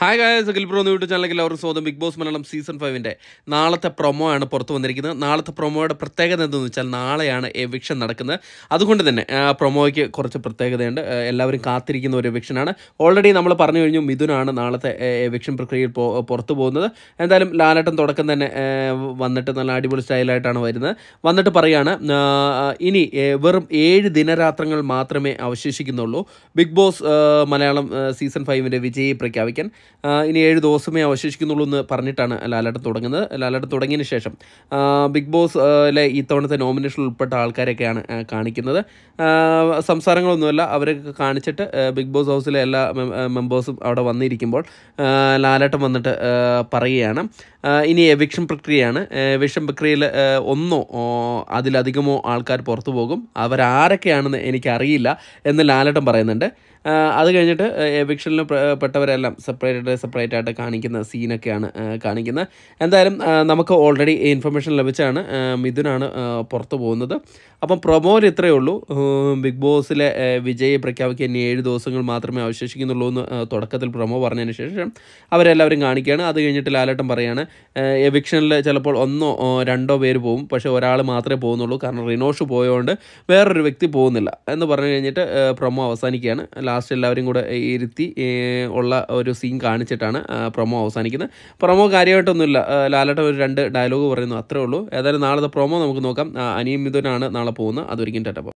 hi guys Akhil pro YouTube ചാനലിലേക്ക് എല്ലാവർക്കും സ്വാഗതം ബിഗ് ബോസ് മലയാളം സീസൺ ഫൈവിൻ്റെ നാളത്തെ പ്രൊമോ ആണ് പുറത്തു വന്നിരിക്കുന്നത് നാളത്തെ പ്രൊമോയുടെ പ്രത്യേകത എന്തെന്ന് വെച്ചാൽ നാളെയാണ് എവിക്ഷൻ നടക്കുന്നത് അതുകൊണ്ട് തന്നെ ആ, പ്രൊമോയ്ക്ക് കുറച്ച് പ്രത്യേകതയുണ്ട് ആ, എല്ലാവരും കാത്തിരിക്കുന്ന ഒരു എവിക്ഷനാണ് ഓൾറെഡി നമ്മൾ പറഞ്ഞു കഴിഞ്ഞു മിഥുനാണ് നാളത്തെ എവിക്ഷൻ പ്രക്രിയയിൽ പോ പുറത്തു പോകുന്നത് എന്തായാലും ലാലട്ടൻ തുടക്കം തന്നെ ആ, വന്നിട്ട് നല്ല അടിപൊളി സ്റ്റൈലായിട്ടാണ് വരുന്നത് വന്നിട്ട് പറയാണ് ആ, ഇനി ഏ, വെറും ഏഴ് ദിനരാത്രങ്ങൾ മാത്രമേ അവശേഷിക്കുന്നുള്ളൂ ബിഗ് ബോസ് ആ, മലയാളം ആ, സീസൺ ഫൈവിൻ്റെ വിജയി പ്രഖ്യാപിക്കാൻ ആ, ഇനി ഏഴ് ദിവസമേ അവശേഷിക്കുന്നുള്ളൂ എന്ന് പറഞ്ഞിട്ടാണ് ലാലേട്ടൻ തുടങ്ങുന്നത് ലാലേട്ടൻ തുടങ്ങിയതിന് ശേഷം ആ, ബിഗ് ബോസ് ആ, ലെ ഇത്തവണത്തെ നോമിനേഷനിൽ ഉൾപ്പെട്ട ആൾക്കാരെയൊക്കെയാണ് ആ, കാണിക്കുന്നത് ആ, സംസാരങ്ങളൊന്നുമല്ല അവരൊക്കെ കാണിച്ചിട്ട് ആ, ബിഗ് ബോസ് ഹൗസിലെ എല്ലാ മെ- ആ, മെമ്പേഴ്സും അവിടെ വന്നിരിക്കുമ്പോൾ ആ, ലാലേട്ടൻ വന്നിട്ട് ആ, പറയുകയാണ് ആ, ഇനി എവിക്ഷൻ പ്രക്രിയയാണ് എവിക്ഷൻ പ്രക്രിയയിൽ ആ, ഒന്നോ ഓ, അതിലധികമോ ആൾക്കാർ പുറത്തു പോകും അവരാരൊക്കെയാണെന്ന് എനിക്കറിയില്ല എന്ന് ലാലേട്ടൻ പറയുന്നുണ്ട് ആ, അത് കഴിഞ്ഞിട്ട് എവിക്ഷനിൽ പെട്ടവരെല്ലാം സെപ്പറേറ്റ് സെപ്പറേറ്റ് ആയിട്ട് കാണിക്കുന്ന സീനൊക്കെയാണ് ആ, കാണിക്കുന്നത് എന്തായാലും ആ, നമുക്ക് ഓൾറെഡി ഇൻഫർമേഷൻ ലഭിച്ചാണ് ആ, മിഥുനാണ് ആ, പുറത്തു പോകുന്നത് അപ്പം പ്രൊമോയിൽ ഇത്രയേ ഉള്ളൂ ഉം, ബിഗ് ബോസിലെ ആ, വിജയെ പ്രഖ്യാപിക്കാൻ ഇനി ഏഴ് ദിവസങ്ങൾ മാത്രമേ അവശേഷിക്കുന്നുള്ളൂ എന്ന് ആ, തുടക്കത്തിൽ പ്രൊമോ പറഞ്ഞതിന് ശേഷം അവരെല്ലാവരും കാണിക്കുകയാണ് അത് കഴിഞ്ഞിട്ട് ലാലേട്ടൻ പറയാണ് എവിക്ഷനിൽ ചിലപ്പോൾ ഒന്നോ ഓ, രണ്ടോ പേര് പോകും പക്ഷേ ഒരാൾ മാത്രമേ പോകുന്നുള്ളൂ കാരണം റിനോഷ് പോയതുകൊണ്ട് വേറൊരു വ്യക്തി പോകുന്നില്ല എന്ന് പറഞ്ഞു കഴിഞ്ഞിട്ട് പ്രൊമോ അവസാനിക്കുകയാണ് ലാസ്റ്റ് എല്ലാവരും കൂടെ ഇരുത്തി ഏ, ഉള്ള ഒരു സീൻ കാണിച്ചിട്ടാണ് പ്രൊമോ അവസാനിക്കുന്നത് പ്രൊമോ കാര്യമായിട്ടൊന്നുമില്ല ആ, ലാലേട്ടൻ ഒരു രണ്ട് ഡയലോഗ് പറയുന്നു അത്രേ ഉള്ളൂ ഏതായാലും നാളത്തെ പ്രൊമോ നമുക്ക് നോക്കാം ആ, അനിയും മിഥുനാണ് നാളെ പോകുന്നത് അതൊരിക്കും ടെറ്റപ്പം